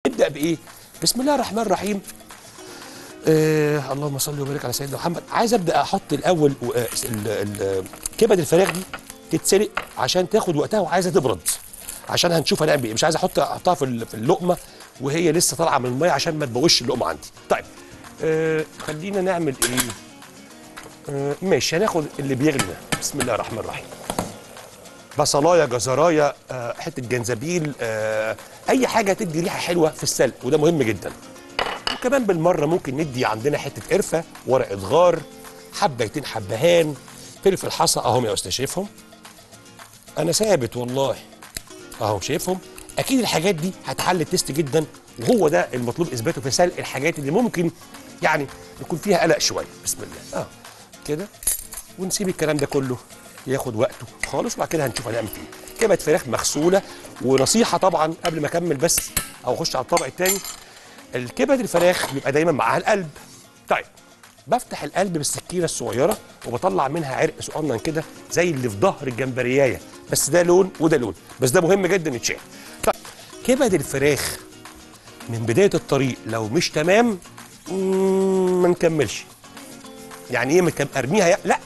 نبدا بايه بسم الله الرحمن الرحيم آه اللهم صل وبارك على سيدنا محمد عايز ابدا احط الاول و- آه، ال- ال- كبد الفراخ دي تتسلق عشان تاخد وقتها وعايزه تبرد عشان هنشوف هنعمل ايه مش عايز احط احطها في ال- في اللقمه وهي لسه طالعه من الميه عشان ما تبوش اللقمه عندي طيب آه خلينا نعمل ايه آه ماشي هناخد اللي بيغلي ده بسم الله الرحمن الرحيم بصلايه جزرايه آه حته جنزبيل آه اي حاجه تدي ريحه حلوه في السلق وده مهم جدا وكمان بالمره ممكن ندي عندنا حته قرفه ورقه غار حبيتين حبهان فلفل حصى اهم يا استاذ شايفهم انا ثابت والله اهو شايفهم اكيد الحاجات دي هتعلي التست جدا وهو ده المطلوب اثباته في سلق الحاجات اللي ممكن يعني يكون فيها قلق شويه بسم الله اه كده ونسيب الكلام ده كله ياخد وقته خالص وبعد كده هنشوف هنعمل فيه كبد فراخ مغسوله ونصيحه طبعا قبل ما اكمل بس او اخش على الطبق الثاني الكبد الفراخ بيبقى دايما معاها القلب طيب بفتح القلب بالسكينه الصغيره وبطلع منها عرق صغنن كده زي اللي في ظهر الجمبريايه بس ده لون وده لون بس ده مهم جدا يتشال طيب كبد الفراخ من بدايه الطريق لو مش تمام مم، ما نكملش يعني ايه مكم- ارميها يا- لا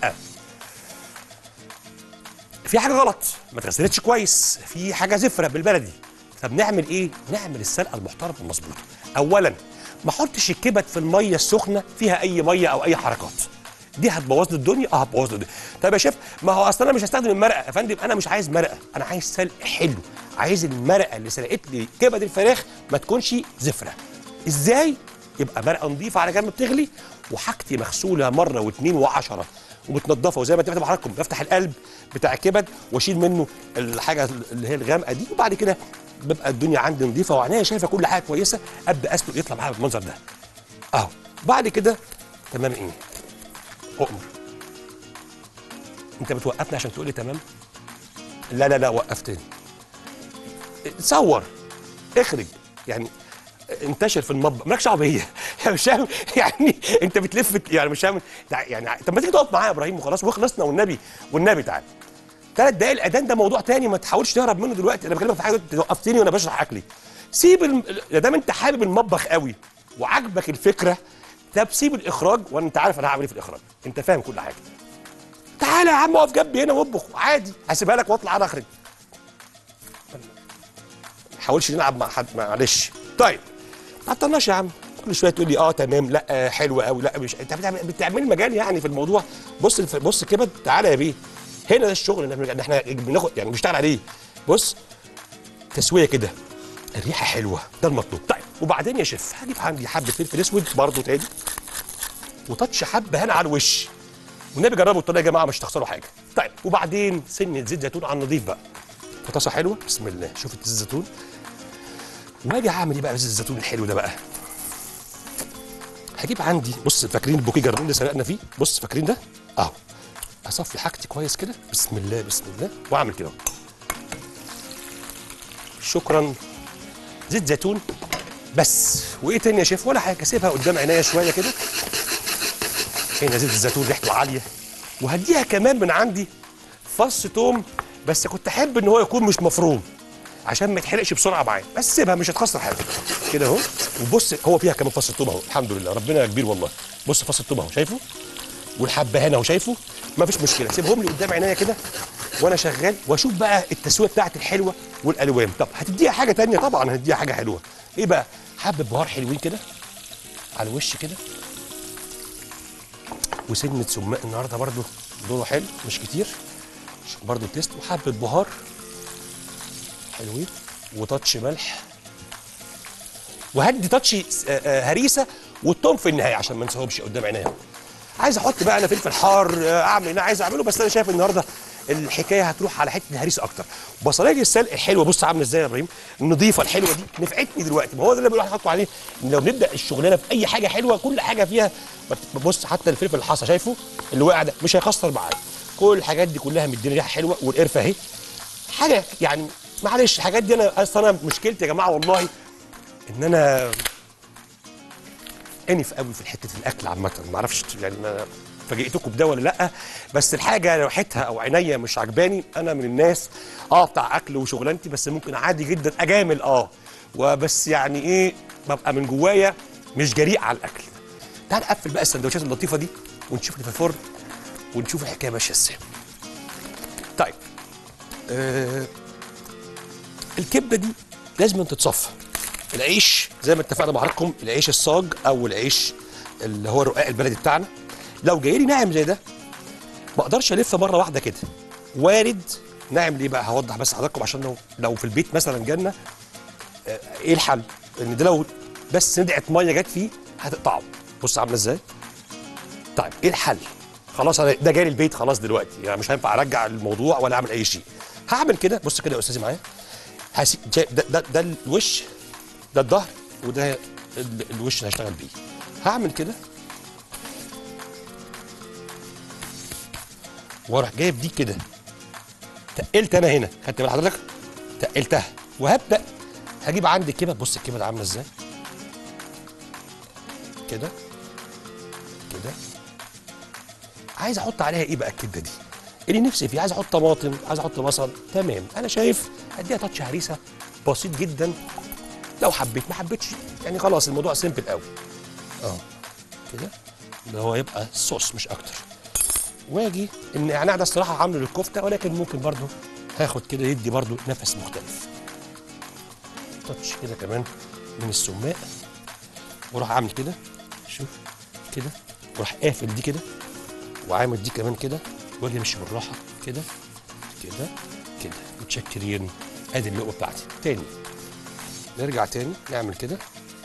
في حاجه غلط ما اتغسلتش كويس في حاجه زفره بالبلدي طب نعمل ايه نعمل السلقه المحترمه المظبوطه اولا ما احطش الكبد في الميه السخنه فيها اي ميه او اي حركات دي هتبوظ لي الدنيا اه هتبوظ لي الدنيا طب يا شيف ما هو اصلا انا مش هستخدم المرقه يا فندم انا مش عايز مرقه انا عايز سلق حلو عايز المرقه اللي سلقت لي كبد الفراخ ما تكونش زفره ازاي يبقى مرقه نظيفه على جنب بتغلي وحاجتي مغسوله مره واثنين وعشرة ومتنضفه وزي ما اتفقت مع حضراتكم بفتح القلب بتاع الكبد واشيل منه الحاجه اللي هي الغامقه دي وبعد كده ببقى الدنيا عندي نظيفه وعينيا شايفه كل حاجه كويسه ابدا اسلق يطلع معايا بالمنظر ده اهو بعد كده تمام ايه اؤمر انت بتوقفني عشان تقول لي تمام لا لا لا وقفتني صور اخرج يعني انتشر في المطبخ مالكش دعوه بيا يعني مش فاهم يعني انت بتلف يعني مش فاهم يعني طب ما تيجي تقف معايا يا ابراهيم وخلاص وخلصنا والنبي والنبي تعالى ثلاث دقايق الاذان ده موضوع تاني ما تحاولش تهرب منه دلوقتي انا بكلمك في حاجه انت وقفتني وانا بشرح اكلي سيب الم... ما دام انت حابب المطبخ قوي وعاجبك الفكره طب سيب الاخراج وانا انت عارف انا هعمل ايه في الاخراج انت فاهم كل حاجه تعالى يا عم اقف جنبي هنا واطبخ عادي هسيبها لك واطلع انا اخرج ما حاولش نلعب مع حد معلش طيب ما تعطلناش يا عم كل شويه تقول لي اه تمام لا آه حلو قوي لا مش انت بتعمل بتعمل مجال يعني في الموضوع بص الف... بص كده تعالى يا بيه هنا ده الشغل اللي احنا- احنا بناخد يعني بنشتغل عليه بص تسويه كده الريحه حلوه ده المطلوب طيب وبعدين يا شيف هجيب عندي حبه فلفل اسود برضه تاني وتاتش حبه هنا على الوش والنبي جربوا الطريقه يا جماعه مش هتخسروا حاجه طيب وبعدين سنه زيت زيتون على النضيف بقى طاسه حلوه بسم الله شوف زيت الزيتون واجي اعمل ايه بقى بزيت الزيتون الحلو ده بقى هجيب عندي بص فاكرين البوكيه جرنين اللي سرقنا فيه بص فاكرين ده اهو اصفي حاجتي كويس كده بسم الله بسم الله واعمل كده شكرا زيت زيتون بس وايه تاني يا شيف ولا حاجه سيبها قدام عينيا شويه كده هنا زيت الزيتون ريحته عاليه وهديها كمان من عندي فص توم بس كنت احب ان هو يكون مش مفروم عشان ما يتحرقش بسرعه معايا بس سيبها مش هتخسر حاجه كده اهو وبص هو فيها كمان فص التوم اهو الحمد لله ربنا كبير والله بص فص التوم اهو شايفه والحبه هنا اهو شايفه مفيش مشكله سيبهم لي قدام عينيا كده وانا شغال واشوف بقى التسويه بتاعتي الحلوه والالوان طب هتديها حاجه تانية طبعا هتديها حاجه حلوه ايه بقى حبه بهار حلوين كده على الوش كده وسنه سماق النهارده برضو دوره حلو مش كتير عشان برضو تيست وحبه بهار حلوين وتاتش ملح وهدي تاتش آه، آه، هريسه والثوم في النهايه عشان ما نسيبهمش قدام عينيا عايز احط بقى انا فلفل حار آه، اعمل اللي انا عايز اعمله بس انا شايف النهارده الحكايه هتروح على حته الهريسه اكتر بصلايه السلق الحلوه بص عامله ازاي يا ابراهيم النظيفه الحلوه دي نفعتني دلوقتي ما هو ده اللي بنروح نحطه عليه ان لو نبدا الشغلانه في اي حاجه حلوه كل حاجه فيها بص حتى الفلفل الحصى شايفه اللي واقع ده مش هيخسر معايا كل الحاجات دي كلها مديني ريحه حلوه والقرفه اهي حاجه يعني معلش الحاجات دي انا اصل انا مشكلتي يا جماعه والله ان انا انف قوي في حته الاكل عامه ما اعرفش يعني ما فاجئتكم بده ولا لا بس الحاجه لو ريحتها او عينيا مش عجباني انا من الناس اه بتاع اكل وشغلانتي بس ممكن عادي جدا اجامل اه وبس يعني ايه ببقى من جوايا مش جريء على الاكل تعال نقفل بقى السندوتشات اللطيفه دي ونشوف اللي في الفرن ونشوف الحكايه ماشيه ازاي طيب آه الكبده دي لازم تتصفى العيش زي ما اتفقنا مع حضراتكم العيش الصاج او العيش اللي هو الرقاق البلدي بتاعنا لو جاي لي ناعم زي ده ما اقدرش الف مره واحده كده وارد ناعم ليه بقى هوضح بس حضراتكم عشان لو لو في البيت مثلا جالنا آه، ايه الحل ان ده لو بس ندعه ميه جت فيه هتقطعه بص عامله ازاي طيب ايه الحل خلاص انا ده جالي البيت خلاص دلوقتي يعني مش هينفع ارجع الموضوع ولا اعمل اي شيء هعمل كده بص كده يا استاذي معايا هسي... جا- ده, ده, ده الوش ده الظهر وده ال- الوش اللي هشتغل بيه هعمل كده واروح جايب دي كده تقلت انا هنا خدت بال حضرتك تقلتها وهبدا هجيب عندي الكبد بص الكبد عامله ازاي كده كده عايز احط عليها ايه بقى الكبده دي اللي نفسي فيه عايز احط طماطم عايز احط بصل تمام انا شايف اديها تاتش هريسه بسيط جدا لو حبيت ما حبيتش يعني خلاص الموضوع سيمبل قوي اه كده ده هو يبقى صوص مش اكتر واجي النعناع ده الصراحه عامله للكفته ولكن ممكن برضو هاخد كده يدي برضو نفس مختلف تاتش كده كمان من السماق واروح عامل كده شوف كده واروح قافل دي كده وعامل دي كمان كده واجي امشي بالراحه كده كده كده متشكرين ادي اللقمه بتاعتي تاني نرجع تاني نعمل كده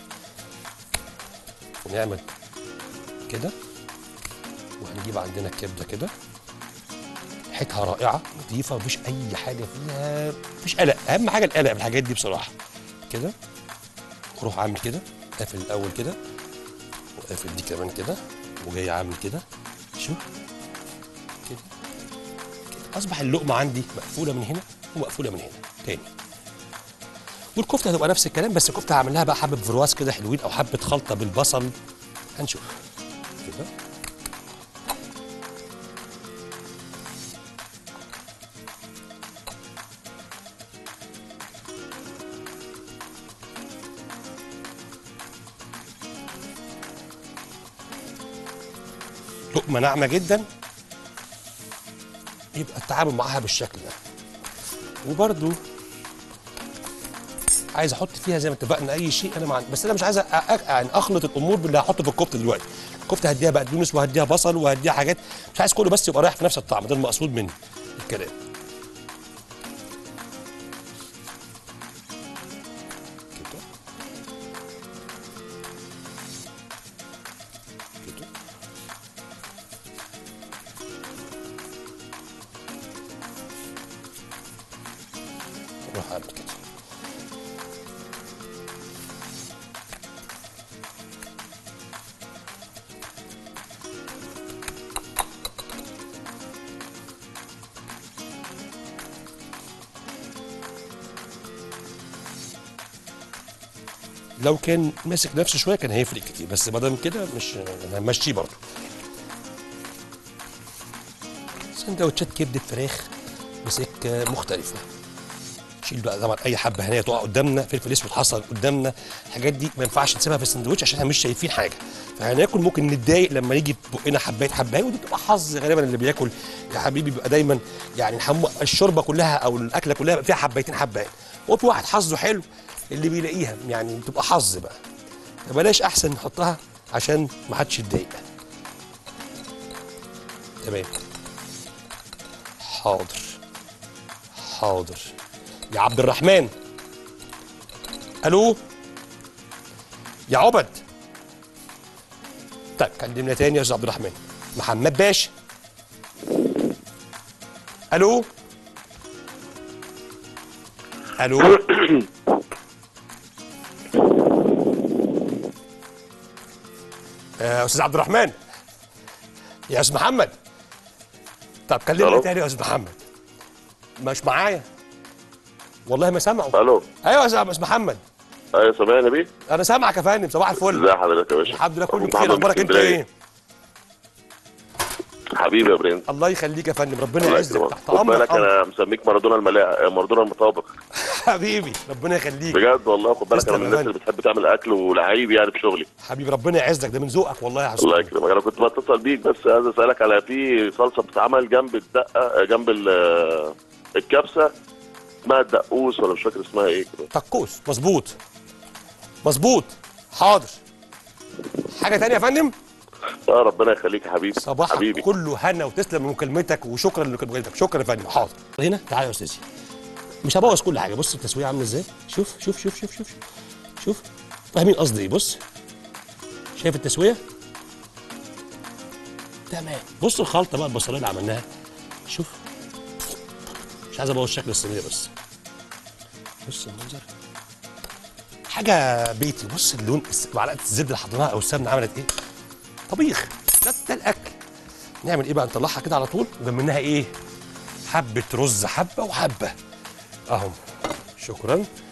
ونعمل كده وهنجيب عندنا الكبده كده ريحتها رائعه نظيفه مفيش اي حاجه فيها مفيش قلق اهم حاجه القلق في الحاجات دي بصراحه كده واروح عامل كده قافل الاول كده وقافل دي كمان كده وجاي عامل كده شوف كده كده اصبح اللقمه عندي مقفوله من هنا ومقفوله من هنا تاني والكفته هتبقى نفس الكلام بس الكفته هعمل لها بقى حبه برواز كده حلوين او حبه خلطه بالبصل هنشوف كده لقمه ناعمه جدا يبقى التعامل معاها بالشكل ده وبرده عايز احط فيها زي ما اتفقنا اي شيء انا مع بس انا مش عايز أ- أ- يعني اخلط الامور باللي هحطه في الكفته دلوقتي الكفته هديها بقدونس وهديها بصل وهديها حاجات مش عايز كله بس يبقى رايح في نفس الطعم ده المقصود مني الكلام كده كده اروح اعمل كده لو كان ماسك نفسه شويه كان هيفرق كتير بس ما دام كده مش همشيه برضه سندوتشات كبده فراخ بسكه مختلفه شيل بقى طبعا اي حبه هنيه تقع قدامنا فلفل اسود حصل قدامنا الحاجات دي ما ينفعش نسيبها في السندوتش عشان احنا مش شايفين حاجه فهناكل ممكن نتضايق لما يجي في بقنا حبايه حبايه ودي بتبقى حظ غالبا اللي بياكل يا حبيبي بيبقى دايما يعني الحم... الشوربه كلها او الاكله كلها بيبقى فيها حبايتين حبايه وفي واحد حظه حلو اللي بيلاقيها يعني بتبقى حظ بقى فبلاش احسن نحطها عشان ما حدش يتضايق تمام حاضر حاضر يا عبد الرحمن الو يا عبد طيب كلمنا تاني يا استاذ عبد الرحمن محمد باشا الو الو يا استاذ عبد الرحمن يا استاذ محمد طب كلمني ألو؟ تاني يا استاذ محمد مش معايا والله ما سامعه الو ايوه يا استاذ محمد ايوه سامعني بيه انا سامعك يا فندم صباح الفل ازي حضرتك يا باشا الحمد لله كله أبو بخير محمد اخبارك انت اسكندرية. ايه حبيبي يا برنس الله يخليك يا فندم ربنا الله يعزك يكرمك تحت خد امرك بالك أمر. انا مسميك مارادونا الملاعب مارادونا المطابخ حبيبي ربنا يخليك بجد والله خد بالك تسلم انا من يا الناس فندم. اللي بتحب تعمل اكل ولعيب يعني في شغلي حبيبي ربنا يعزك ده من ذوقك والله يا حسن الله يكرمك انا كنت بتصل بيك بس عايز اسالك على في صلصه بتتعمل جنب الدقه جنب ال- الكبسه اسمها الدقوس ولا مش فاكر اسمها ايه كده تكوس مظبوط مظبوط حاضر حاجه تانية يا فندم اه ربنا يخليك يا حبيبي صباحك حبيبي كله هنا وتسلم من مكالمتك وشكرا لمكالمتك شكرا يا فندم حاضر هنا تعالى يا استاذي مش هبوظ كل حاجه بص التسويه عامله ازاي شوف شوف شوف شوف شوف شوف فاهمين قصدي ايه بص شايف التسويه تمام بص الخلطه بقى البصليه اللي عملناها شوف مش عايز ابوظ شكل الصينيه بس بص المنظر حاجه بيتي بص اللون الس- معلقه الزبده اللي حطيناها او السمنه عملت ايه طبيخ ده, ده الاكل نعمل ايه بقى نطلعها كده على طول وجنبناها ايه حبه رز حبه وحبه اهو شكرا